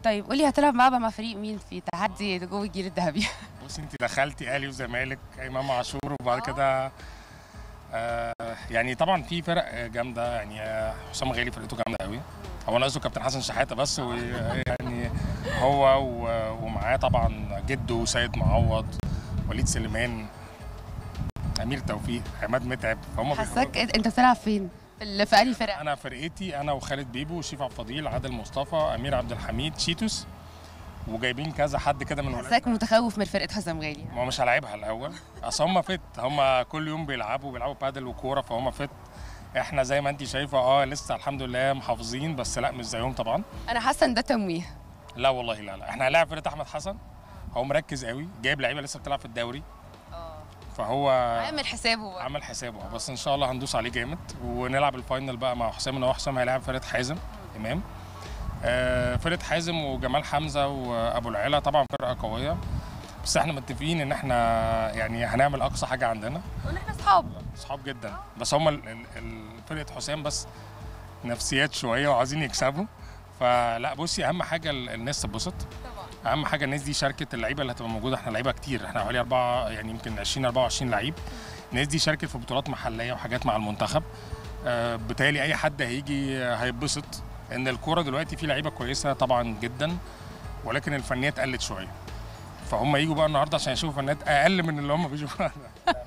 طيب قولي هتلعب مع مع فريق مين في تحدي نجوم الجيل الذهبي بصي انت دخلتي اهلي وزمالك امام عاشور وبعد كده آه يعني طبعا في فرق جامده يعني آه، حسام غالي فرقته جامده قوي هو ناقصه كابتن حسن شحاته بس ويعني هو و- ومعاه طبعا جده سيد معوض وليد سليمان امير توفيق عماد متعب فهم حاساك انت بتلعب فين في ال- في انهي فرقه انا فرقتي انا وخالد بيبو وشيف عبد الفضيل عادل مصطفى امير عبد الحميد شيتوس وجايبين كذا حد كده من ولاد حاساك متخوف من فرقه حسام غالي ما هو مش هلاعبها الاول اصل هم فت هم كل يوم بيلعبوا بيلعبوا بادل وكوره فهم فت احنا زي ما انت شايفه اه لسه الحمد لله محافظين بس لا مش زيهم طبعا انا حاسه ان ده تمويه لا والله لا لا احنا هنلاعب فرقه احمد حسن هو مركز قوي جايب لعيبه لسه بتلعب في الدوري فهو عامل حسابه بقى. عمل حسابه بس ان شاء الله هندوس عليه جامد ونلعب الفاينل بقى مع حسام ان هو حسام هيلاعب فرقه حازم امام آه فرقه حازم وجمال حمزه وابو العلا طبعا فرقه قويه بس احنا متفقين ان احنا يعني هنعمل اقصى حاجه عندنا قلنا احنا اصحاب اصحاب جدا بس هم ال- ال- ال- فرقه حسام بس نفسيات شويه وعايزين يكسبوا فلا بصي اهم حاجه ال- الناس تتبسط اهم حاجه الناس دي شاركت اللعيبه اللي هتبقى موجوده احنا لعيبه كتير احنا حوالي اربعه يعني يمكن 20 24 لعيب الناس دي شاركت في بطولات محليه وحاجات مع المنتخب آه، بالتالي اي حد هيجي هيتبسط ان الكوره دلوقتي في لعيبه كويسه طبعا جدا ولكن الفنيات قلت شويه فهم يجوا بقى النهارده عشان يشوفوا فنيات اقل من اللي هم بيشوفوها